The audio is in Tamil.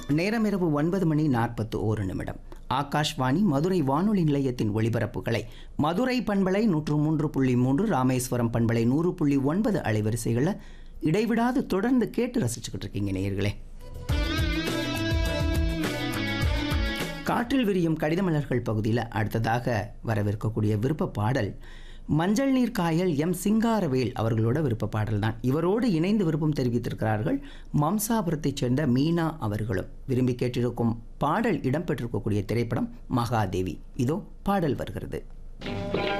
நேரம் இரவு ஒன்பது மணி நாற்பத்து ஓரு நிமிடம் ஆகாஷ்வாணி மதுரை வானொலி நிலையத்தின் ஒளிபரப்புகளை மதுரை பண்பலை நூற்று மூன்று புள்ளி மூன்று ராமேஸ்வரம் பண்பலை நூறு புள்ளி ஒன்பது அலைவரிசைகளை இடைவிடாது தொடர்ந்து கேட்டு ரசிச்சுக்கிட்டு இருக்கீங்க நேயர்களே காற்றில் விரியும் கடிதமலர்கள் பகுதியில் அடுத்ததாக வரவிருக்கக்கூடிய விருப்ப பாடல் மஞ்சள் நீர் காயல் எம் சிங்காரவேல் அவர்களோட விருப்ப பாடல் தான் இவரோடு இணைந்து விருப்பம் தெரிவித்திருக்கிறார்கள் மம்சாபுரத்தைச் சேர்ந்த மீனா அவர்களும் விரும்பி கேட்டிருக்கும் பாடல் இடம்பெற்றிருக்கக்கூடிய திரைப்படம் மகாதேவி இதோ பாடல் வருகிறது